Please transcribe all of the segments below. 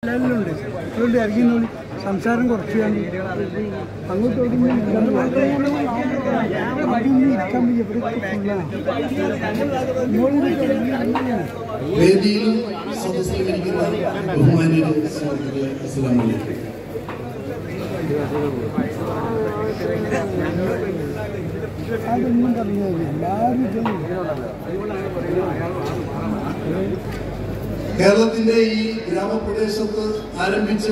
എല്ലാവരിലുണ്ട് അതുകൊണ്ട് ഇറങ്ങിനോളി സംസാരം കുറച്ച് കണ്ട് അങ്ങോട്ട് ഓടി ഇരിക്കാൻ വയ്യ ഇവിടെ വേദിയിലും സദസ്സിലും ഇരിക്കുന്ന ബഹുമാന്യരെ സുഹൃത്തുക്കളെ അസ്സലാമു അലൈക്കും അതൊന്നും പറഞ്ഞില്ല എല്ലാവരും കേരളത്തിന്റെ ഈ ഗ്രാമപ്രദേശത്ത് ആരംഭിച്ച്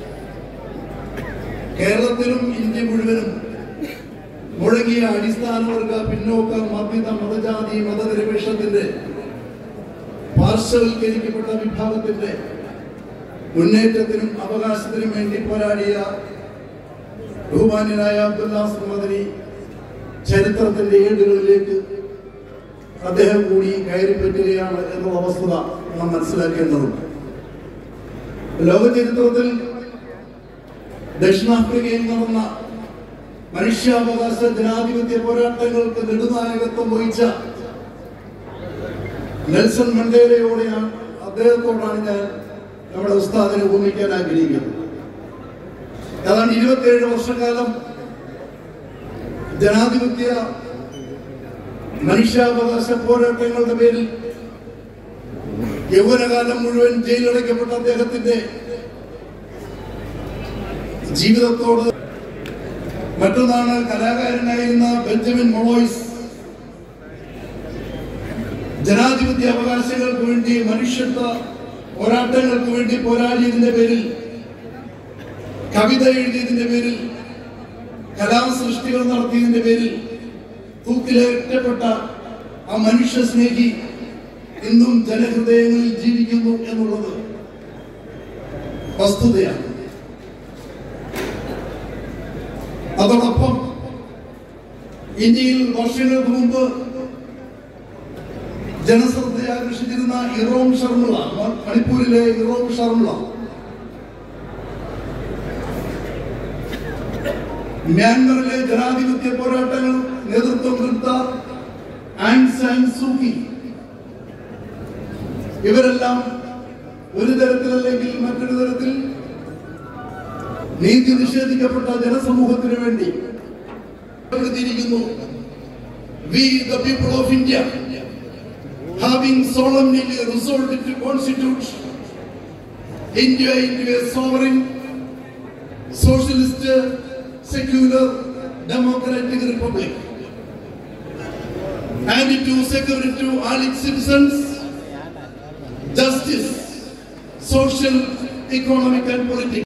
കേരളത്തിലും ഇന്ത്യ മുഴുവനും മുഴങ്ങിയ അടിസ്ഥാനവർഗ പിന്നോക്ക മർദ്ദിത മതജാതി മതനിരപേക്ഷത്തിന്റെ പാർശ്വവൽക്കരിക്കപ്പെട്ട വിഭാഗത്തിന്റെ മുന്നേറ്റത്തിനും അവകാശത്തിനും വേണ്ടി പോരാടിയ ബഹുമാന്യനായ അബ്ദുല്ലാസ് മദനി ചരിത്രത്തിന്റെ ഏടുകളിലേക്ക് അദ്ദേഹം കൂടി കയറി പറ്റുകയാണ് എന്നുള്ള വസ്തുത നാം മനസ്സിലാക്കേണ്ടതുണ്ട് ലോക ചരിത്രത്തിൽ ദക്ഷിണാഫ്രിക്കയിൽ നടന്ന മനുഷ്യാവകാശ ജനാധിപത്യ പോരാട്ടങ്ങൾക്ക് നെടുനായകത്വം വഹിച്ച നെൽസൺ മണ്ടേലയോടെയാണ് അദ്ദേഹത്തോടാണ് ഞാൻ നമ്മുടെ ഉസ്താദിനെ ഉപമിക്കാൻ ആഗ്രഹിക്കുന്നത് ഏതാണ്ട് ഇരുപത്തിയേഴ് വർഷക്കാലം ജനാധിപത്യ മനുഷ്യാവകാശ പോരാട്ടങ്ങളുടെ പേരിൽ യൗവനകാലം മുഴുവൻ ജയിലടയ്ക്കപ്പെട്ട അദ്ദേഹത്തിന്റെ ജീവിതത്തോട് മറ്റൊന്നാണ് കലാകാരനായിരുന്ന ബെഞ്ചമിൻ മൊളോയ്സ് ജനാധിപത്യ അവകാശങ്ങൾക്ക് വേണ്ടി മനുഷ്യത്വ പോരാട്ടങ്ങൾക്ക് വേണ്ടി പോരാടിയതിന്റെ പേരിൽ കവിത എഴുതിയതിന്റെ പേരിൽ കലാസൃഷ്ടികൾ നടത്തിയതിന്റെ പേരിൽ തൂക്കിലേറ്റപ്പെട്ട ആ മനുഷ്യ സ്നേഹി ഇന്നും ജനഹൃദയങ്ങളിൽ ജീവിക്കുന്നു എന്നുള്ളത് വസ്തുതയാണ് അതോടൊപ്പം ഇന്ത്യയിൽ വർഷങ്ങൾക്ക് മുമ്പ് ജനശ്രദ്ധ ആകർഷിച്ചിരുന്ന ഇറോം ശർമിള മ- മണിപ്പൂരിലെ ഇറോം ശർമിള മ്യാൻമറിലെ ജനാധിപത്യ പോരാട്ടങ്ങൾ നേതൃത്വം കൊടുത്ത ആങ് സാൻ സൂക്കി ഇവരെല്ലാം ഒരു തരത്തിലല്ലെങ്കിൽ മറ്റൊരു തരത്തിൽ നീതി നിഷേധിക്കപ്പെട്ട ജനസമൂഹത്തിന് വേണ്ടി എഴുതിയിരിക്കുന്നു we the people of India having solemnly resolved to constitute India into a sovereign, socialist, secular, democratic republic, and to secure to all its citizens justice, social, economic, and political.